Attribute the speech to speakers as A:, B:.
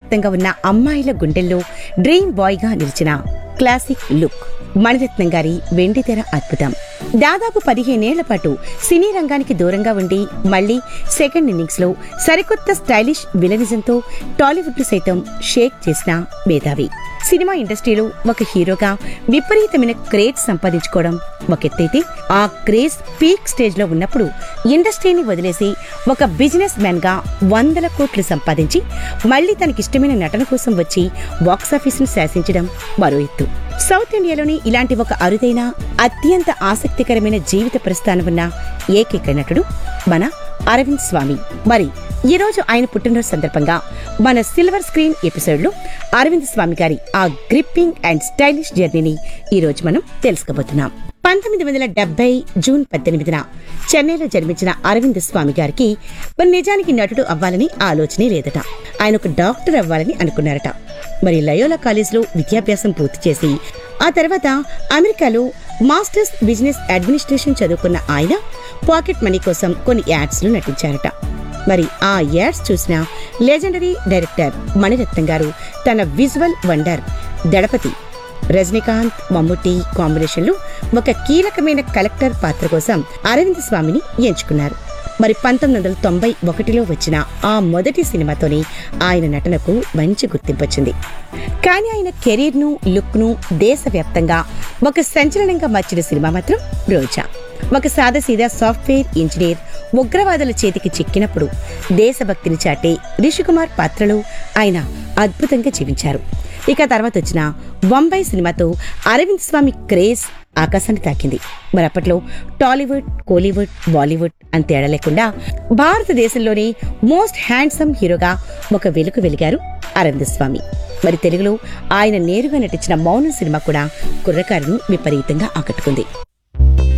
A: దేశవ్యాప్తంగా ఉన్న అమ్మాయిల గుండెల్లో డ్రీమ్ బాయ్ గా నిలిచిన క్లాసిక్ లుక్ మణిరత్నం గారి వెండితెర అద్భుతం దాదాపు పదిహేనేళ్ల పాటు సినీ రంగానికి దూరంగా ఉండి మళ్లీ సెకండ్ ఇన్నింగ్స్ లో సరికొత్త స్టైలిష్ విలనిజంతో టాలీవుడ్ ను సైతం షేక్ చేసిన మేధావి సినిమా ఇండస్ట్రీలో ఒక హీరోగా విపరీతమైన క్రేజ్ సంపాదించుకోవడం ఒక ఎత్తైతే ఆ క్రేజ్ పీక్ స్టేజ్ లో ఉన్నప్పుడు ఇండస్ట్రీని వదిలేసి ఒక బిజినెస్ మ్యాన్ గా వందల కోట్లు సంపాదించి మళ్లీ తనకిష్టమైన నటన కోసం వచ్చి బాక్సాఫీస్ ను శాసించడం మరో ఎత్తు సౌత్ ఇండియాలోని ఇలాంటి ఒక అరుదైన అత్యంత ఆసక్తికరమైన జీవిత ప్రస్థానం ఉన్న ఏకైక నటుడు మన అరవింద్ స్వామి మరి ఈ రోజు ఆయన పుట్టినరోజు సందర్భంగా మన సిల్వర్ స్క్రీన్ ఎపిసోడ్ లో అరవింద్ స్వామి గారి ఆ గ్రిప్పింగ్ అండ్ స్టైలిష్ జర్నీని ఈ రోజు మనం తెలుసుకోబోతున్నాం పంతొమ్మిది వందల డెబ్బై జూన్ పద్దెనిమిదిన చెన్నైలో జన్మించిన అరవింద్ స్వామి గారికి మరి నిజానికి నటుడు అవ్వాలని ఆలోచనే లేదట ఆయన ఒక డాక్టర్ అవ్వాలని అనుకున్నారట మరి లయోలా కాలేజ్లో విద్యాభ్యాసం పూర్తి చేసి ఆ తర్వాత అమెరికాలో మాస్టర్స్ బిజినెస్ అడ్మినిస్ట్రేషన్ చదువుకున్న ఆయన పాకెట్ మనీ కోసం కొన్ని యాడ్స్ లో నటించారట మరి ఆ యాడ్స్ చూసిన లెజెండరీ డైరెక్టర్ మణిరత్నం గారు తన visual wonder Thalapathi Rajinikanth Mammootty combination లో ఒక కీలకమైన కలెక్టర్ పాత్ర కోసం అరవింద్ స్వామిని ఎంచుకున్నారు మరి పంతొమ్మిది వందల తొంభై ఒకటిలో వచ్చిన ఆ మొదటి సినిమాతోనే ఆయన నటనకు మంచి గుర్తింపు వచ్చింది కానీ ఆయన కెరీర్ ను లుక్ ను దేశవ్యాప్తంగా ఒక సంచలనంగా మార్చిన సినిమా మాత్రం రోజా ఒక సాదాసీదా సాఫ్ట్వేర్ ఇంజనీర్ ఉగ్రవాదుల చేతికి చిక్కినప్పుడు దేశభక్తిని చాటే రిషికుమార్ పాత్రలో ఆయన అద్భుతంగా జీవించారు ఇక తర్వాత వచ్చిన బొంబాయి సినిమాతో అరవింద్ స్వామి క్రేజ్ ఆకాశాన్ని తాకింది మరి అప్పట్లో టాలీవుడ్ కోలీవుడ్ బాలీవుడ్ అని తేడా లేకుండా భారతదేశంలోనే మోస్ట్ హ్యాండ్సమ్ హీరోగా ఒక వెలుగు వెలిగారు అరవింద్ స్వామి మరి తెలుగులో ఆయన నేరుగా నటించిన మౌనం సినిమా కూడా కుర్రకారును విపరీతంగా ఆకట్టుకుంది